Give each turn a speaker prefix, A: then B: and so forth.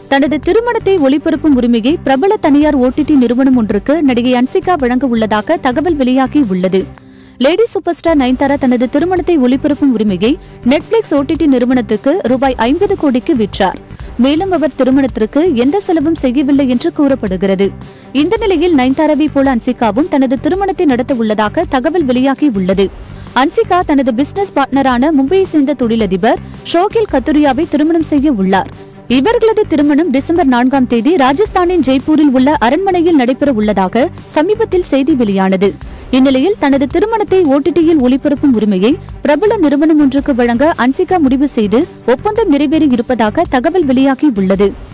A: தனது திருமணத்தை ஒளிபரப்பும் உரிமையை பிரபல தனியார் ஓடிடி நிறுவனம் ஒன்றுக்கு நடிகை அன்சிகா வழங்க உள்ளதாக தகவல் வெளியாகி உள்ளது லேடி சூப்பர் ஸ்டார் நயன்தாரா தனது திருமணத்தை ஒளிபரப்பும் உரிமையை நெட்ஃபிளிக்ஸ் ஓடிடி நிறுவனத்துக்கு ரூபாய் ஐம்பது கோடிக்கு விற்றார் மேலும் அவர் திருமணத்திற்கு எந்த செலவும் செய்யவில்லை என்று கூறப்படுகிறது இந்த நிலையில் நயன்தாராவை போல அன்சிகாவும் தனது திருமணத்தை நடத்த உள்ளதாக தகவல் வெளியாகி உள்ளது அன்சிகா தனது பிசினஸ் பார்ட்னரான மும்பையை சேர்ந்த தொழிலதிபர் ஷோகில் கத்துரியாவை திருமணம் செய்ய உள்ளார் இவர்களது திருமணம் டிசம்பர் நான்காம் தேதி ராஜஸ்தானின் ஜெய்ப்பூரில் உள்ள அரண்மனையில் நடைபெற உள்ளதாக சமீபத்தில் செய்தி வெளியானது இந்நிலையில் தனது திருமணத்தை ஓடிடியில் ஒளிபரப்பும் உரிமையை பிரபல நிறுவனம் ஒன்றுக்கு வழங்க அன்சிகா முடிவு செய்து ஒப்பந்தம் நிறைவேறி இருப்பதாக தகவல் வெளியாகி உள்ளது